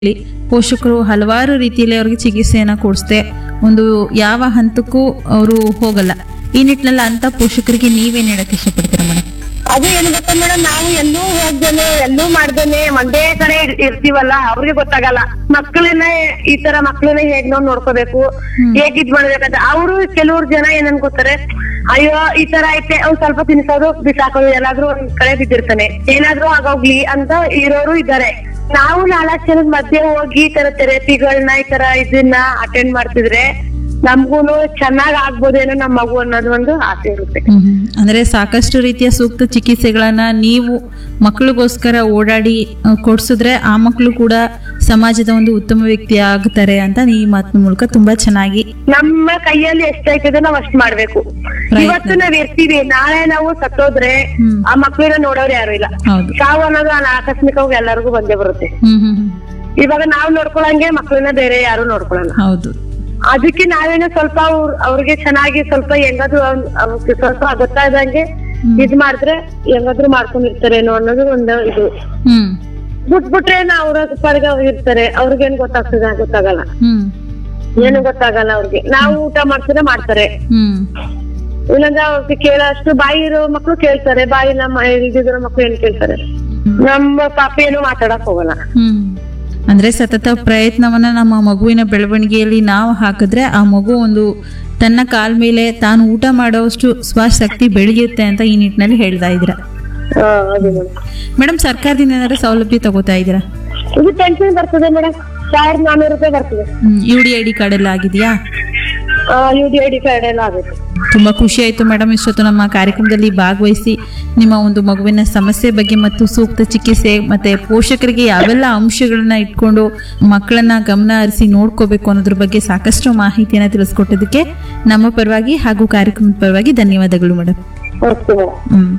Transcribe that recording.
ಇಲ್ಲಿ ಪೋಷಕರು ಹಲವಾರು ರೀತಿಯಲ್ಲಿ ಅವ್ರಿಗೆ ಚಿಕಿತ್ಸೆಯನ್ನ ಕೊಡಿಸ್ದೆ ಒಂದು ಯಾವ ಹಂತಕ್ಕೂ ಅವರು ಹೋಗಲ್ಲ ಈ ನಿಟ್ಟಿನಲ್ಲಿ ಅಂತ ಪೋಷಕರಿಗೆ ನೀವೇನ್ ಹೇಳಕ್ ಇಷ್ಟಪಡ್ತೀರಾ ಮೇಡಮ್ ಅದು ಏನು ಗೊತ್ತಾ ಮೇಡಮ್ ನಾವು ಎಲ್ಲೂ ಹೋಗ್ದೇನೆ ಎಲ್ಲೂ ಮಾಡ್ದೇನೆ ಒಂದೇ ಕಡೆ ಇರ್- ಇರ್ತೀವಲ್ಲ ಅವ್ರಿಗೆ ಗೊತ್ತಾಗಲ್ಲ ಮಕ್ಕಳನ್ನ ಈ ತರ ಮಕ್ಕಳನ್ನ ಹೇಗ್ ನಾವ್ ನೋಡ್ಕೋಬೇಕು ಹೇಗ್ ಇದ್ ಮಾಡ್ಬೇಕಂತ ಅವರು ಕೆಲವ್ರು ಜನ ಏನ್ ಅನ್ಕೋತಾರೆ ಅಯ್ಯೋ ಈ ತರ ಐತೆ ಅವ್ನ್ ಸ್ವಲ್ಪ ತಿನ್ಸೋದು ಬಿಸಾಕೋದು ಎಲ್ಲಾದ್ರೂ ಒಂದ್ ಕಡೆ ಬಿದ್ದಿರ್ತಾನೆ ಏನಾದ್ರೂ ಆಗೋಗ್ಲಿ ಅಂತ ಇರೋರು ಇದ್ದಾರೆ ನಾವು ನಾಲ್ಕು ಜನದ ಮಧ್ಯೆ ಹೋಗಿ ಈ ತರ ಥೆರಪಿಗಳನ್ನ ಈ ತರ ಇದನ್ನ ಅಟೆಂಡ್ ಮಾಡ್ತಿದ್ರೆ ನಮ್ಗೂನು ಚೆನ್ನಾಗ್ ಆಗ್ಬೋದೇನೋ ನಮ್ಮ ಮಗು ಅನ್ನೋದು ಒಂದು ಆಸೆ ಇರುತ್ತೆ ಅಂದ್ರೆ ಸಾಕಷ್ಟು ರೀತಿಯ ಸೂಕ್ತ ಚಿಕಿತ್ಸೆಗಳನ್ನ ನೀವು ಮಕ್ಕಳಿಗೋಸ್ಕರ ಓಡಾಡಿ ಆ, ಕೊಡ್ಸಿದ್ರೆ ಆ ಮಕ್ಕಳು ಕೂಡ ಸಮಾಜದ ಒಂದು ಉತ್ತಮ ವ್ಯಕ್ತಿ ಆಗ್ತಾರೆ ಅಂತ ಈ ಮಾತಿನ ಮೂಲಕ ತುಂಬಾ ಚೆನ್ನಾಗಿ ನಮ್ಮ ಕೈಯಲ್ಲಿ ಎಷ್ಟೈತದೆ ನಾವ್ ಅಷ್ಟ್ ಮಾಡ್ಬೇಕು ಪ್ರಯತ್ನ. ಇವತ್ತು ನಾವ್ ಇರ್ತೀವಿ ನಾಳೆ ನಾವು ಸತ್ತೋದ್ರೆ ಹ್ಮ್. ಆ ಮಕ್ಳನ್ನ ನೋಡೋರು ಯಾರು ಇಲ್ಲ ಹೌದು ಸಾವು ಅನ್ನೋದು ಅನ- ಆಕಸ್ಮಿಕವಾಗಿ ಎಲ್ಲರಿಗೂ ಬಂದೇ ಬರುತ್ತೆ ಹ್ಮ್ ಹ್ಮ್ ಹ್ಮ್. ಇವಾಗ ನಾವ್ ನೋಡ್ಕೊಳಂಗೆ ಮಕ್ಳನ್ನ ಬೇರೆ ಯಾರು ನೋಡ್ಕೊಳಲ್ಲ ಹೌದು ಅದಕ್ಕೆ ನಾವೇನೋ ಸ್ವಲ್ಪ ಅವ್ರ್- ಅವ್ರಿಗೆ ಚೆನ್ನಾಗಿ ಸ್ವಲ್ಪ ಹೆಂಗಾದ್ರು ಅವ್ನ್- ಅವ್ರಿಗೆ ಸ್ವಲ್ಪ ಗೊತ್ತಾದಂಗೆ ಇದ್ ಮಾಡಿದ್ರೆ ಹೆಂಗಾದ್ರು ಮಾಡ್ಕೊಂಡಿರ್ತಾರೇನೋ ಅನ್ನೋದು ಒಂದು ಇದು ಹ್ಮ್ ಬಿಟ್ಬಿಟ್ರೆ ನಾವು ಅವ್ರ ಪರ್ಗ ಇರ್ತಾರೆ ಅವ್ರಿಗೇನ್ ಗೊತ್ತಾಗ್ತದೆ ಗೊತ್ತಾಗಲ್ಲ ಹ್ಮ್ ಏನು ಗೊತ್ತಾಗಲ್ಲ ಅವ್ರಿಗೆ ನಾವು ಊಟ ಮಾಡ್ತಾರೆ ಮಾಡ್ತಾರೆ ಹ್ಮ್ ಇಲ್ಲಾಂದ್ರೆ ಅವ್ರಿಗೆ ಕೇಳೋಷ್ಟು ಬಾಯಿ ಇರೋ ಮಕ್ಳು ಕೇಳ್ತಾರೆ ಬಾಯಿ ನಮ್ಮ ಇಲ್ದಿರೋ ಮಕ್ಳು ಏನ್ ಕೇಳ್ತಾರೆ ನಮ್ಮ ಪಾಪ ಏನು ಮಾತಾಡಕ್ ಹೋಗಲ್ಲ ಹ್ಮ್ ಅಂದ್ರೆ ಸತತ ಪ್ರಯತ್ನವನ್ನ ನಮ್ಮ ಮಗುವಿನ ಬೆಳವಣಿಗೆಯಲ್ಲಿ ನಾವು ಹಾಕಿದ್ರೆ ಆ ಮಗು ಒಂದು ತನ್ನ ಕಾಲ್ ಮೇಲೆ ತಾನು ಊಟ ಮಾಡೋಷ್ಟು ಸ್ವಶಕ್ತಿ ಬೆಳೆಯುತ್ತೆ ಅಂತ ಈ ನಿಟ್ಟಿನಲ್ಲಿ ಹೇಳ್ತಾ ಇದ್ದೀರಾ ಹಾ, ಅದು ಮೇಡಮ್ ಮೇಡಮ್ ಸರ್ಕಾರದಿಂದ ಏನಾದ್ರು ಸೌಲಭ್ಯ ತಗೋತಾ ಇದ್ದೀರಾ ಇದು ಪೆನ್ಷನ್ ಬರ್ತದೆ ಮೇಡಮ್ ಸಾವಿರದ ನಾನೂರು ರೂಪಾಯಿ ಬರ್ತದೆ U D I D card ಎಲ್ಲ ಆಗಿದೆಯಾ U D I D card ಎಲ್ಲ ಆಗುತ್ತೆ ತುಂಬಾ ಖುಷಿ ಆಯ್ತು ಮೇಡಮ್ ಇಷ್ಟೊತ್ತು ನಮ್ಮ ಕಾರ್ಯಕ್ರಮದಲ್ಲಿ ಭಾಗವಹಿಸಿ ನಿಮ್ಮ ಒಂದು ಮಗುವಿನ ಸಮಸ್ಯೆ ಬಗ್ಗೆ ಮತ್ತು ಸೂಕ್ತ ಚಿಕಿತ್ಸೆ ಮತ್ತೆ ಪೋಷಕರಿಗೆ ಯಾವೆಲ್ಲ ಅಂಶಗಳನ್ನ ಇಟ್ಕೊಂಡು ಮಕ್ಕಳನ್ನ ಗಮನ ಹರಿಸಿ ನೋಡ್ಕೋಬೇಕು ಅನ್ನೋದ್ರ ಬಗ್ಗೆ ಸಾಕಷ್ಟು ಮಾಹಿತಿಯನ್ನ ತಿಳಿಸ್ಕೊಟ್ಟದಕ್ಕೆ ನಮ್ಮ ಪರವಾಗಿ ಹಾಗೂ ಕಾರ್ಯಕ್ರಮದ ಪರವಾಗಿ ಧನ್ಯವಾದಗಳು ಮೇಡಮ್ ಓಕೆ ಮೇಡಮ್ ಹ್ಮ್